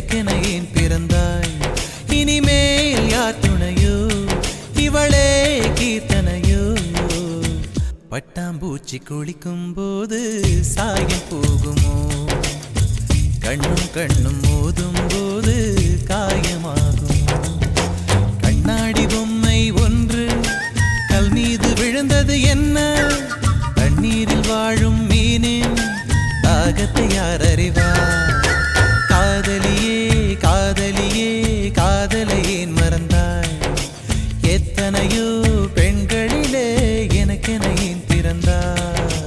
எனக்கென ஏன் பிறந்தாய் இனிமேல் யார் துணையோ இவளே கீர்த்தனையோ பட்டாம்பூச்சி குளிக்கும் போது சாயம் போகுமோ கண்ணும் கண்ணும் மோதும் போது காயமாகும் கண்ணாடி பொம்மை ஒன்று கல் மீது விழுந்தது என்ன தண்ணீரில் வாழும் மீனின் தாகத்தை யார் அறிவார் காதலியே காதலியே காதலை ஏன் மறந்தாய் எத்தனையோ பெண்களிலே எனக்கென ஏன் பிறந்தாய்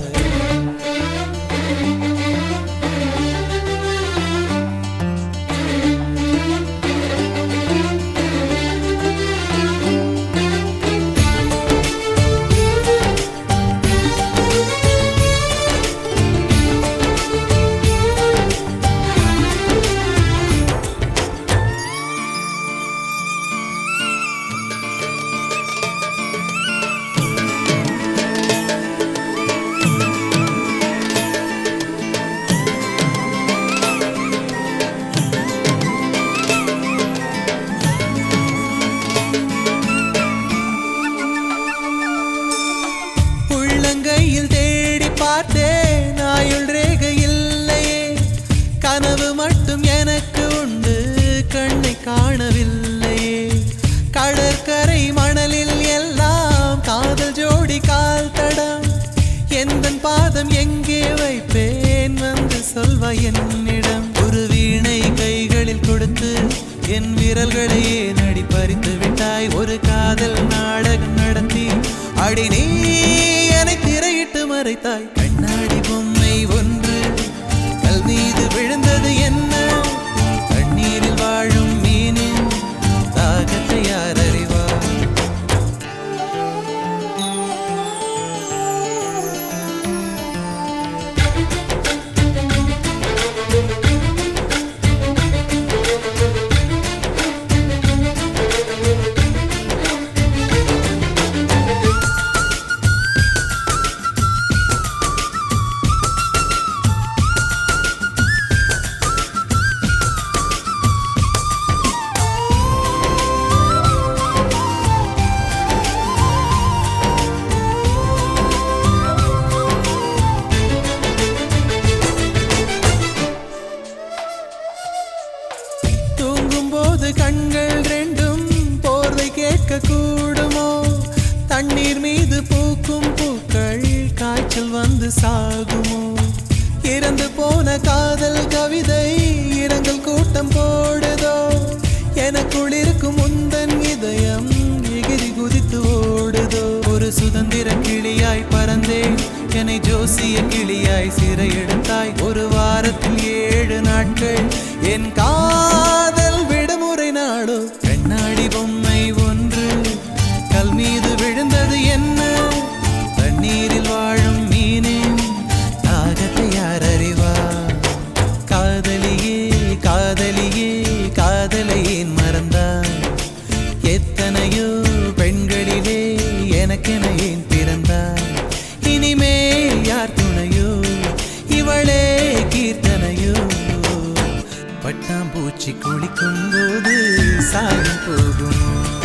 உள்ளங்கையில் தேடி பார்த்தேன் ஆயுள் ரேகை இல்லையே கனவு மட்டும் எனக்கு உண்டு கண்ணை காணவில்லையே கடற்கரை மணலில் எல்லாம் காதல் ஜோடி கால் தடம் எந்தன் பாதம் எங்கே வைப்பேன் வந்து சொல்வா என்னிடம் ஒரு வீணை கைகளில் கொடுத்து என் விரல்களையே நடி பறித்து விட்டாய் ஒரு காதல் நாடகம் நடத்தி அடி நீ என்னை திரையிட்டு மறைத்தாய் கண்ணாடி பொம்மை ஒன்று கல் மீது விழுந்தது என்ன தண்ணீரில் வாழும் மீனின் தாகத்தை யார் அறிவார் தூங்கும் போது கண்கள் ரெண்டும் போர்வை கேட்க கூடுமோ தண்ணீர் மீது பூக்கும் பூக்கள் காய்ச்சல் வந்து சாகுமோ இறந்து போன காதல் கவிதை இரங்கல் கூட்டம் போடுதோ எனக்குள் இருக்கும் முந்தன் இதயம் எகிரி குதித்து ஓடுதோ ஒரு சுதந்திர கிளியாய் பறந்தேன் என்னை ஜோசிய கிளியாய் சிறையெடுத்தாய் ஒரு வாரத்தில் ஏழு நாட்கள் என் காதல் விடுமுறை நாடோ கண்ணாடி பொம்மை ஒன்று கல் மீது விழுந்தது என்ன தண்ணீரில் வாழும் மீனின் தாகத்தை யார் அறிவார் காதலியே காதலியே காதலை ஏன் மறந்தாய் எத்தனையோ பெண்களிலே எனக்கென ஏன் பிறந்தாய் இனிமேல் யார் துணையோ இவளே கீர்த்தனையோ பட்டாம்பூச்சி குளிக்கும் போது சாயம் போகுமோ